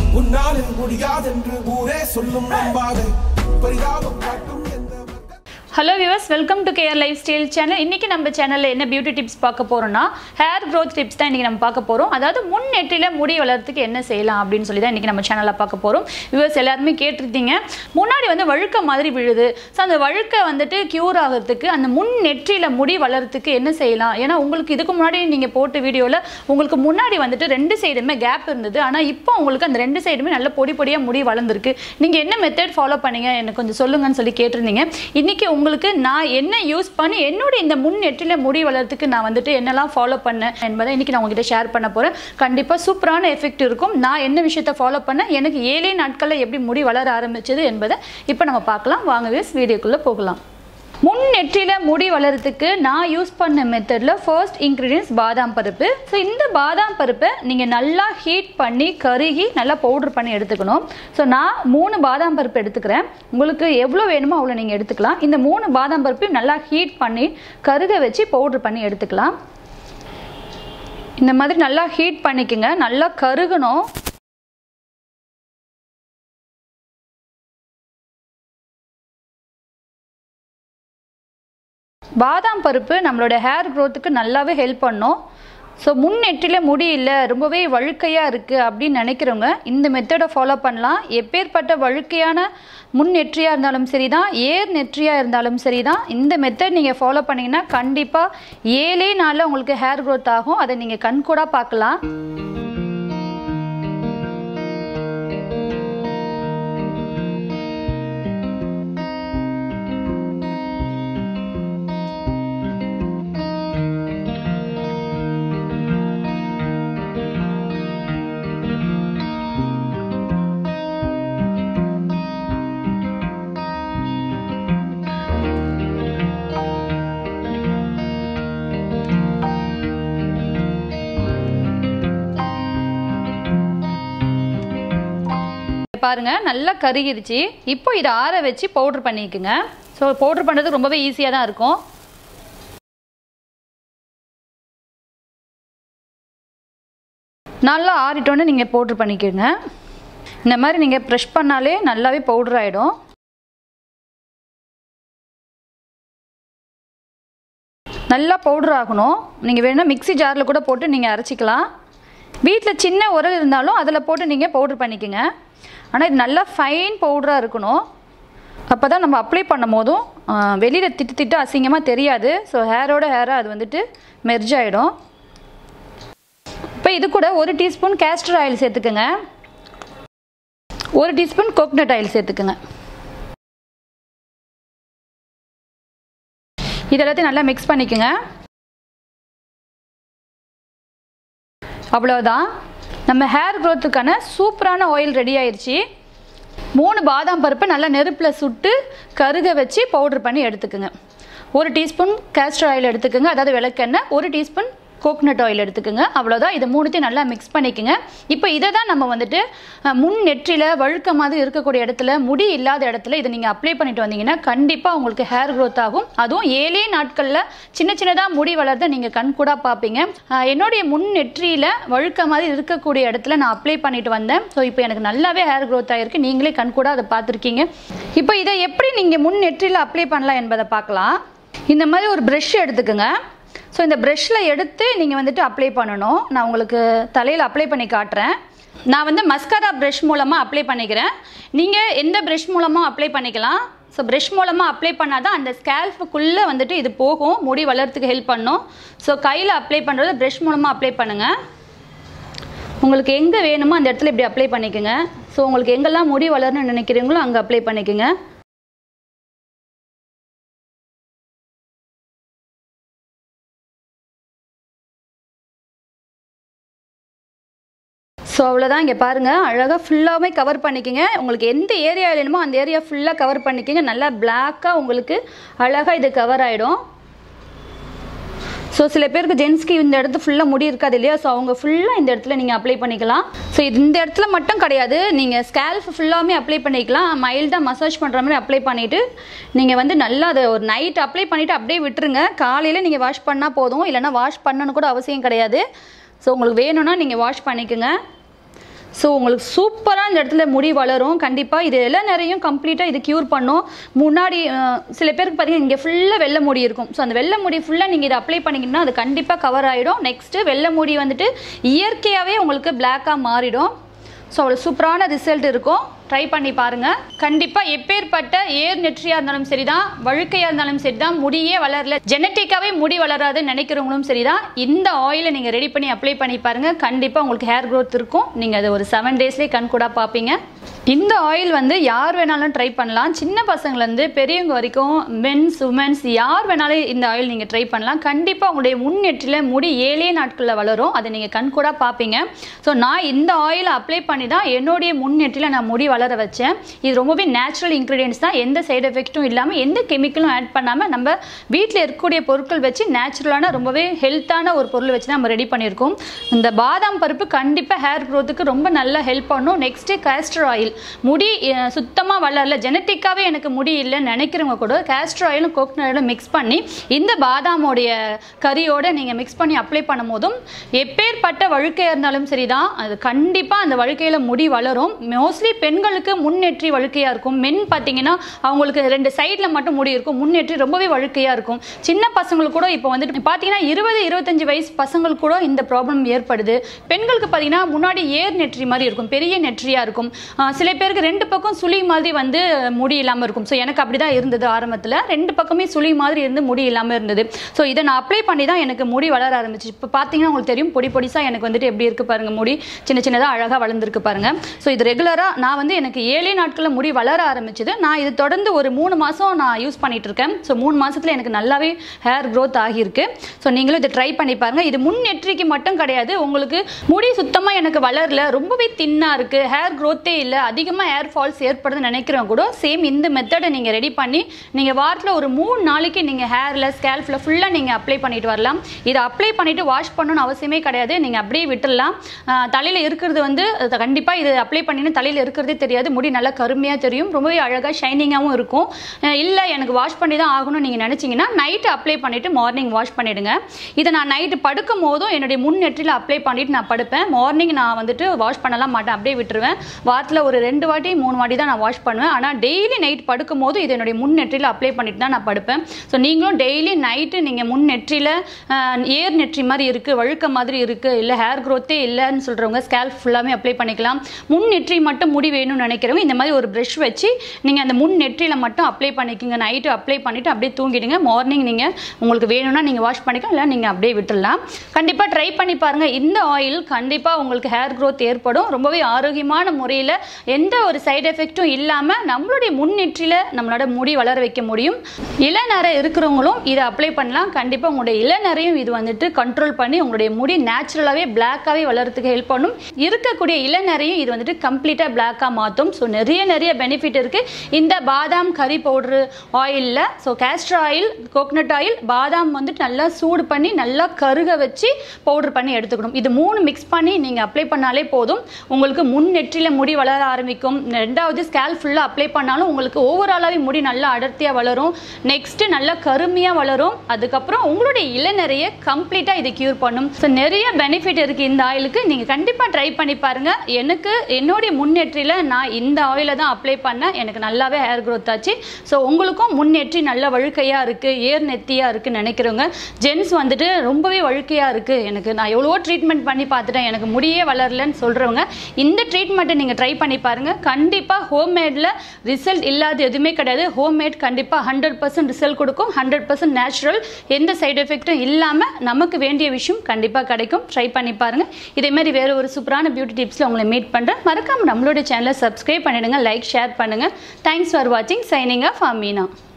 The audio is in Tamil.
உன்னால் இது முடியாதென்று ஊரே சொல்லும் நம்பாதே பரிதாபம் காட்டும் எந்த hello viewers welcome to KR lifestyle channel இன்றைக்கி நம்ம சேனலில் என்ன பியூட்டி டிப்ஸ் பார்க்க போகிறோம்னா ஹேர் growth டிப்ஸ் தான் இன்றைக்கி நம்ம பார்க்க போகிறோம் அதாவது முன் நெற்றியில் முடி வளர்றதுக்கு என்ன செய்யலாம் அப்படின்னு சொல்லி தான் இன்றைக்கி நம்ம சேனலில் பார்க்க போகிறோம் விவர்ஸ் எல்லாருமே கேட்டிருந்தீங்க முன்னாடி வந்து வழுக்க மாதிரி விழுது ஸோ அந்த வழுக்க வந்துட்டு க்யூர் ஆகிறதுக்கு அந்த முன் நெற்றியில் முடி வளர்றதுக்கு என்ன செய்யலாம் ஏன்னா உங்களுக்கு இதுக்கு முன்னாடி நீங்கள் போட்ட வீடியோவில் உங்களுக்கு முன்னாடி வந்துட்டு ரெண்டு சைடுமே கேப் இருந்தது ஆனால் இப்போ உங்களுக்கு அந்த ரெண்டு சைடுமே நல்ல பொடி பொடியாக முடி வளர்ந்துருக்கு நீங்கள் என்ன மெத்தட் ஃபாலோ பண்ணீங்க எனக்கு கொஞ்சம் சொல்லுங்கன்னு சொல்லி கேட்டிருந்தீங்க இன்றைக்கி உங்களுக்கு நான் என்ன யூஸ் பண்ணி என்னோட இந்த முன் நெற்றியில் முடி வளர்றதுக்கு நான் வந்துட்டு என்னெல்லாம் ஃபாலோ பண்ணேன் என்பதை இன்றைக்கி நான் உங்ககிட்ட ஷேர் பண்ண போகிறேன் கண்டிப்பாக சூப்பரான எஃபெக்ட் இருக்கும் நான் என்ன விஷயத்தை ஃபாலோ பண்ணேன் எனக்கு ஏழே நாட்களில் எப்படி முடி வளர ஆரம்பிச்சது என்பதை இப்போ நம்ம பார்க்கலாம் வாங்க வேஸ் வீடியோக்குள்ளே போகலாம் முன் நெற்றியில் முடி வளர்றதுக்கு நான் யூஸ் பண்ண மெத்தடில் ஃபர்ஸ்ட் இன்க்ரீடியன்ஸ் பாதாம் பருப்பு ஸோ இந்த பாதாம் பருப்பை நீங்கள் நல்லா ஹீட் பண்ணி கருகி நல்லா பவுடர் பண்ணி எடுத்துக்கணும் ஸோ நான் மூணு பாதாம் பருப்பு எடுத்துக்கிறேன் உங்களுக்கு எவ்வளோ வேணுமோ அவ்வளோ நீங்கள் எடுத்துக்கலாம் இந்த மூணு பாதாம் பருப்பையும் நல்லா ஹீட் பண்ணி கருக வச்சு பவுடர் பண்ணி எடுத்துக்கலாம் இந்த மாதிரி நல்லா ஹீட் பண்ணிக்கோங்க நல்லா கருகணும் பாதாம் பருப்பு நம்மளோட ஹேர் க்ரோத்துக்கு நல்லாவே ஹெல்ப் பண்ணும் ஸோ முன் நெற்றியில் முடி இல்லை ரொம்பவே வழுக்கையாக இருக்குது அப்படின்னு நினைக்கிறவங்க இந்த மெத்தடை ஃபாலோ பண்ணலாம் எப்பேற்பட்ட வழுக்கையான முன் நெற்றியாக இருந்தாலும் சரி தான் ஏர் நெற்றியாக இருந்தாலும் சரி தான் இந்த மெத்தட் நீங்கள் ஃபாலோ பண்ணிங்கன்னா கண்டிப்பாக ஏழே நாளில் உங்களுக்கு ஹேர் க்ரோத் ஆகும் அதை நீங்கள் கண்கூடாக பார்க்கலாம் பாருங்க நல்லா கருகிருச்சு இப்போ இதை ஆற வச்சு பவுடர் பண்ணிக்கோங்க ஸோ பவுடர் பண்ணுறது ரொம்பவே ஈஸியாக தான் இருக்கும் நல்லா ஆறிட்டோன்னு நீங்கள் பவுடர் பண்ணிக்கோங்க இந்த மாதிரி நீங்கள் ப்ரெஷ் பண்ணாலே நல்லாவே பவுடர் ஆகிடும் நல்லா பவுடர் ஆகணும் நீங்கள் வேணால் மிக்ஸி ஜாரில் கூட போட்டு நீங்கள் அரைச்சிக்கலாம் வீட்டில் சின்ன உரல் இருந்தாலும் அதில் போட்டு நீங்கள் பவுடர் பண்ணிக்கோங்க ஆனால் இது நல்லா ஃபைன் பவுடராக இருக்கணும் அப்போ தான் நம்ம அப்ளை பண்ணும் போதும் வெளியில் திட்டு திட்டு அசிங்கமாக தெரியாது ஸோ ஹேரோட ஹேராக அது வந்துட்டு மெர்ஜ் ஆகிடும் இப்போ இது கூட ஒரு டீஸ்பூன் கேஸ்டர் ஆயில் சேர்த்துக்குங்க ஒரு டீஸ்பூன் கோக்னட் ஆயில் சேர்த்துக்குங்க இது எல்லாத்தையும் நல்லா மிக்ஸ் பண்ணிக்கோங்க அவ்வளோதான் நம்ம ஹேர் க்ரோத்துக்கான சூப்பரான ஆயில் ரெடி ஆயிடுச்சு மூணு பாதாம் பருப்பு நல்லா நெருப்பில் சுட்டு கருக வச்சு பவுட்ரு பண்ணி எடுத்துக்கோங்க ஒரு டீஸ்பூன் கேஸ்டர் ஆயில் எடுத்துக்கோங்க அதாவது விளக்கெண்ணெய் ஒரு டீஸ்பூன் கோகனட் ஆயில் எடுத்துக்கோங்க அவ்வளோதான் இது மூணுத்தையும் நல்லா மிக்ஸ் பண்ணிக்கோங்க இப்போ இதை தான் நம்ம வந்துட்டு முன் நெற்றியில் வழுக்க மாதிரி இருக்கக்கூடிய இடத்துல முடி இல்லாத இடத்துல இதை நீங்கள் அப்ளை பண்ணிட்டு வந்தீங்கன்னா கண்டிப்பாக உங்களுக்கு ஹேர் க்ரோத் ஆகும் அதுவும் ஏழே நாட்களில் சின்ன சின்னதாக முடி வளர்த நீங்கள் கண் கூட பார்ப்பீங்க என்னுடைய முன் நெற்றியில் வழுக்க மாதிரி இருக்கக்கூடிய இடத்துல நான் அப்ளை பண்ணிட்டு வந்தேன் ஸோ இப்போ எனக்கு நல்லாவே ஹேர் க்ரோத் ஆகிருக்கு நீங்களே கண் கூட அதை பார்த்துருக்கீங்க இப்போ இதை எப்படி நீங்கள் முன் நெற்றியில் அப்ளை பண்ணலாம் என்பதை பார்க்கலாம் இந்த மாதிரி ஒரு ப்ரெஷ் எடுத்துக்கோங்க ஸோ இந்த ப்ரெஷ்ஷில் எடுத்து நீங்கள் வந்துட்டு அப்ளை பண்ணணும் நான் உங்களுக்கு தலையில் அப்ளை பண்ணி காட்டுறேன் நான் வந்து மஸ்காரா ப்ரெஷ் மூலமாக அப்ளை பண்ணிக்கிறேன் நீங்கள் எந்த ப்ரெஷ் மூலமாக அப்ளை பண்ணிக்கலாம் ஸோ ப்ரெஷ் மூலமாக அப்ளை பண்ணால் தான் அந்த ஸ்கேல்ஃபுக்குள்ளே வந்துட்டு இது போகும் முடி வளர்கிறதுக்கு ஹெல்ப் பண்ணும் ஸோ கையில் அப்ளை பண்ணுறது ப்ரெஷ் மூலமாக அப்ளை பண்ணுங்கள் உங்களுக்கு எங்கே வேணுமோ அந்த இடத்துல இப்படி அப்ளை பண்ணிக்கோங்க ஸோ உங்களுக்கு எங்கெல்லாம் முடி வளரணும்னு நினைக்கிறீங்களோ அங்கே அப்ளை பண்ணிக்கோங்க ஸோ அவ்வளோதான் இங்கே பாருங்கள் அழகாக ஃபுல்லாகவே கவர் பண்ணிக்கோங்க உங்களுக்கு எந்த ஏரியா வேணுமோ அந்த ஏரியா ஃபுல்லாக கவர் பண்ணிக்கோங்க நல்லா பிளாக்காக உங்களுக்கு அழகாக இது கவர் ஆகிடும் ஸோ சில பேருக்கு ஜென்ஸ்க்கு இந்த இடத்து ஃபுல்லாக முடி இருக்காது இல்லையா ஸோ அவங்க ஃபுல்லாக இந்த இடத்துல நீங்கள் அப்ளை பண்ணிக்கலாம் ஸோ இந்த இடத்துல மட்டும் கிடையாது நீங்கள் ஸ்கேல்ஃப் ஃபுல்லாமே அப்ளை பண்ணிக்கலாம் மைல்டாக மசாஜ் பண்ணுற மாதிரி அப்ளை பண்ணிவிட்டு நீங்கள் வந்து நல்லா அதை ஒரு நைட் அப்ளை பண்ணிவிட்டு அப்படியே விட்டுருங்க காலையில் நீங்கள் வாஷ் பண்ணால் போதும் இல்லைனா வாஷ் பண்ணணும் கூட அவசியம் கிடையாது ஸோ உங்களுக்கு வேணும்னா நீங்கள் வாஷ் பண்ணிக்கோங்க ஸோ உங்களுக்கு சூப்பராக இந்த இடத்துல முடி வளரும் கண்டிப்பாக இது எல்லாம் நிறையும் கம்ப்ளீட்டாக இது க்யூர் பண்ணும் முன்னாடி அஹ், சில பேருக்கு பார்த்தீங்கன்னா இங்கே ஃபுல்லாக வெள்ளை முடி இருக்கும் ஸோ அந்த வெள்ளை முடி ஃபுல்லாக நீங்கள் இதை அப்ளை பண்ணிங்கன்னா அது கண்டிப்பாக கவர் ஆகிடும் நெக்ஸ்ட்டு வெள்ளை முடி வந்துட்டு இயற்கையாகவே உங்களுக்கு பிளாக்காக மாறிடும் ஸோ அவ்வளோ சூப்பரான ரிசல்ட் இருக்கும் ட்ரை பண்ணி பாருங்க கண்டிப்பாக எப்பேற்பட்ட ஏர் நெற்றியாக இருந்தாலும் சரிதான் வழுக்கையாக இருந்தாலும் சரிதான் முடியே வளரல ஜெனட்டிக்காவே முடி வளராதுன்னு நினைக்கிறவங்களும் சரிதான் இந்த ஆயிலை நீங்கள் ரெடி பண்ணி அப்ளை பண்ணி பாருங்க கண்டிப்பாக உங்களுக்கு ஹேர் growth இருக்கும் நீங்கள் அதை ஒரு செவன் டேஸ்லேயே கண் கூட பார்ப்பீங்க இந்த ஆயில் வந்து யார் வேணாலும் ட்ரை பண்ணலாம் சின்ன பசங்கள்லேருந்து பெரியவங்க வரைக்கும் மென்ஸ் உமன்ஸ் யார் வேணாலும் இந்த ஆயில் நீங்கள் ட்ரை பண்ணலாம் கண்டிப்பாக உங்களுடைய முன்னெற்றில் முடி ஏழே நாட்களில் வளரும் அதை நீங்கள் கண் கூட பார்ப்பீங்க ஸோ நான் இந்த ஆயிலை அப்ளை பண்ணி தான் என்னுடைய முன்னெற்றில் நான் முடி வளர வச்சேன் இது ரொம்பவே நேச்சுரல் இன்க்ரீடியன்ஸ் தான் எந்த சைடு எஃபெக்ட்டும் இல்லாமல் எந்த கெமிக்கலும் ஆட் பண்ணாமல் நம்ம வீட்டில் இருக்கக்கூடிய பொருட்கள் வச்சு நேச்சுரலான ரொம்பவே ஹெல்த்தான ஒரு பொருள் வச்சு நம்ம ரெடி பண்ணியிருக்கோம் இந்த பாதாம் பருப்பு கண்டிப்பாக ஹேர் க்ரோத்துக்கு ரொம்ப நல்லா ஹெல்ப் பண்ணும் நெக்ஸ்ட்டு கேஸ்டர் ஆயில் முடி சுத்தமாக வளரல ஜெனட்டிக்காகவே எனக்கு முடி இல்லைன்னு நினைக்கிறவங்க கூட கேஸ்டர் ஆயிலும் கோகனட் ஆயிலும் மிக்ஸ் பண்ணி இந்த பாதாமோடைய கறியோட நீங்கள் மிக்ஸ் பண்ணி அப்ளை பண்ணும் போதும் எப்பேற்பட்ட வழுக்கையாக இருந்தாலும் சரிதான் அது கண்டிப்பாக அந்த வழுக்கையில் முடி வளரும் மோஸ்ட்லி பெண்களுக்கு முன்னேற்றி வழுக்கையாக இருக்கும் மென் பார்த்தீங்கன்னா அவங்களுக்கு ரெண்டு சைடில் மட்டும் முடி இருக்கும் முன்னேற்றி ரொம்பவே வழுக்கையாக இருக்கும் சின்ன பசங்களுக்கு கூட இப்போ வந்துட்டு பார்த்தீங்கன்னா இருபது இருபத்தஞ்சு வயசு பசங்களுக்கு கூட இந்த ப்ராப்ளம் ஏற்படுது பெண்களுக்கு பார்த்தீங்கன்னா முன்னாடி ஏர் நெற்றி மாதிரி இருக்கும் பெரிய நெற்றியாக இருக்கும் ஆஹ் சில பேருக்கு ரெண்டு பக்கம் சுழி மாதிரி வந்து முடி இல்லாமல் இருக்கும் ஸோ எனக்கு அப்படி தான் இருந்தது ஆரம்பத்தில் ரெண்டு பக்கமே சுழி மாதிரி இருந்து முடி இல்லாமல் இருந்தது ஸோ இதை நான் அப்ளை பண்ணி தான் எனக்கு முடி வளர ஆரம்பிச்சு இப்போ பார்த்தீங்கன்னா உங்களுக்கு தெரியும் பொடி பொடிசாக எனக்கு வந்துட்டு எப்படி இருக்கு பாருங்க முடி சின்ன சின்னதாக அழகாக வளர்ந்துருக்கு பாருங்க ஸோ இது ரெகுலராக நான் வந்து எனக்கு ஏழே நாட்களில் முடி வளர ஆரம்பிச்சது நான் இது தொடர்ந்து ஒரு மூணு மாதம் நான் யூஸ் பண்ணிட்டு இருக்கேன் ஸோ மூணு மாசத்துல எனக்கு நல்லாவே ஹேர் growth ஆகியிருக்கு ஸோ நீங்களும் இதை ட்ரை பண்ணி பாருங்க இது முன் நெற்றிக்கு மட்டும் கிடையாது உங்களுக்கு முடி சுத்தமாக எனக்கு வளரல ரொம்பவே தின்னாக இருக்கு ஹேர் growth-ஏ இல்லை அதிகமாக ஹேர் ஃபால்ஸ் ஏற்படுதுன்னு நினைக்கிறவங்க கூட சேம் இந்த மெத்தடை நீங்கள் ரெடி பண்ணி நீங்கள் வாரத்தில் ஒரு மூணு நாளைக்கு நீங்கள் ஹேரில் ஸ்கேல்ஃபில் ஃபுல்லாக நீங்கள் அப்ளை பண்ணிட்டு வரலாம் இதை அப்ளை பண்ணிட்டு வாஷ் பண்ணணும்னு அவசியமே கிடையாது நீங்கள் அப்படியே விட்டுடலாம் தலையில் இருக்கிறது வந்து கண்டிப்பாக இது அப்ளை பண்ணினா தலையில் இருக்கிறதே தெரியாது முடி நல்லா கருமையாக தெரியும் ரொம்பவே அழகாக ஷைனிங்காகவும் இருக்கும் இல்லை எனக்கு வாஷ் பண்ணி தான் ஆகணும்னு நீங்கள் நினச்சிங்கன்னா நைட்டு அப்ளை பண்ணிவிட்டு மார்னிங் வாஷ் பண்ணிவிடுங்க இதை நான் நைட்டு படுக்கும் போதும் என்னுடைய முன் நெற்றியில் அப்ளை பண்ணிட்டு நான் படுப்பேன் மார்னிங் நான் வந்துட்டு வாஷ் பண்ணலாம் மாட்டேன் அப்படியே விட்டுருவேன் வாரத்தில் ஒரு ரெண்டு வாட்டி மூணு வாட்டி தான் நான் வாஷ் பண்ணுவேன் ஆனால் டெய்லி நைட் படுக்கும் போது இது என்னுடைய முன் நெற்றியில் அப்ளை பண்ணிட்டு தான் நான் படுப்பேன் ஸோ நீங்களும் டெய்லி நைட்டு நீங்கள் முன் நெற்றியில் ஏர் நெற்றி மாதிரி இருக்குது வழுக்க மாதிரி இருக்குது இல்லை ஹேர் க்ரோத்தே இல்லைன்னு சொல்கிறவங்க ஸ்கேல்ப் ஃபுல்லாமே அப்ளை பண்ணிக்கலாம் முன் நெற்றி மட்டும் முடி வேணும்னு நினைக்கிறவங்க இந்த மாதிரி ஒரு ப்ரஷ் வச்சு நீங்கள் அந்த முன் நெற்றியில் மட்டும் அப்ளை பண்ணிக்கோங்க நைட்டு அப்ளை பண்ணிவிட்டு அப்படியே தூங்கிடுங்க மார்னிங் நீங்கள் உங்களுக்கு வேணும்னா நீங்கள் வாஷ் பண்ணிக்கலாம் இல்லை நீங்கள் அப்படியே விட்டுடலாம் கண்டிப்பாக ட்ரை பண்ணி பாருங்கள் இந்த ஆயில் கண்டிப்பாக உங்களுக்கு ஹேர் growth ஏற்படும் ரொம்பவே ஆரோக்கியமான முறையில் எந்த ஒரு சைடு எஃபெக்ட்டும் இல்லாமல் நம்மளுடைய முன்னெற்றியில் நம்மளோட முடி வளர வைக்க முடியும் இளநரை இருக்கிறவங்களும் இதை அப்ளை பண்ணலாம் கண்டிப்பாக உங்களுடைய இளநரையும் இது வந்துட்டு கண்ட்ரோல் பண்ணி உங்களுடைய முடி நேச்சுரலாகவே பிளாக்காகவே வளர்றதுக்கு ஹெல்ப் பண்ணும் இருக்கக்கூடிய இளநரையும் இது வந்துட்டு கம்ப்ளீட்டாக பிளாக்காக மாற்றும் ஸோ நிறைய நிறைய பெனிஃபிட் இருக்குது இந்த பாதாம் கறி பவுட்ரு ஆயிலில் so castor oil coconut oil பாதாம் வந்துட்டு நல்லா சூடு பண்ணி நல்லா கருக வச்சு பவுடர் பண்ணி எடுத்துக்கணும் இது மூணு மிக்ஸ் பண்ணி நீங்கள் அப்ளை பண்ணாலே போதும் உங்களுக்கு முன் நெற்றியில் முடி வளர ஆரம்பிக்கும் ரெண்டாவது ஸ்கேல் ஃபுல்லாக அப்ளை பண்ணாலும் உங்களுக்கு ஓவராலாகவே முடி நல்லா அடர்த்தியாக வளரும் நெக்ஸ்ட் நல்லா கருமையாக வளரும் அதுக்கப்புறம் உங்களுடைய இளநரைய கம்ப்ளீட்டாக இது க்யூர் பண்ணும் ஸோ நிறைய பெனிஃபிட் இருக்குது இந்த ஆயிலுக்கு நீங்கள் கண்டிப்பாக ட்ரை பண்ணி பாருங்கள் எனக்கு என்னுடைய முன்னேற்றியில் நான் இந்த ஆயிலை தான் அப்ளை பண்ணேன் எனக்கு நல்லாவே ஹேர் growth ஆச்சு ஸோ உங்களுக்கும் முன்னேற்றி நல்ல வழுக்கையாக இருக்குது ஏர் நெத்தியாக இருக்குன்னு நினைக்கிறவங்க ஜென்ஸ் வந்துட்டு ரொம்பவே வழுக்கையாக இருக்குது எனக்கு நான் எவ்வளவோ ட்ரீட்மெண்ட் பண்ணி பார்த்துட்டேன் எனக்கு முடியே வளரலன்னு சொல்கிறவங்க இந்த ட்ரீட்மெண்ட்டை நீங்கள் ட்ரை பண்ணி பாருங்கள் கண்டிப்பாக ஹோம்மேடில் ரிசல்ட் இல்லாத எதுவுமே கிடையாது ஹோம்மேட் கண்டிப்பாக ஹண்ட்ரட் பர்சன்ட் ரிசல்ட் கொடுக்கும் ஹண்ட்ரட் பர்சன்ட் நேச்சுரல் எந்த சைடு எஃபெக்ட்டும் இல்லாமல் நமக்கு வேண்டிய விஷயம் கண்டிப்பாக கிடைக்கும் ட்ரை பண்ணி பாருங்கள் இதே மாதிரி வேறு ஒரு சூப்பரான பியூட்டி டிப்ஸில் உங்களை மீட் பண்ணுறேன் மறக்காம நம்மளுடைய சேனலை சப்ஸ்கிரைப் பண்ணிடுங்க லைக் ஷேர் பண்ணுங்கள் தேங்க்ஸ் ஃபார் வாட்சிங் சைனிங் ஆஃப் அமீனா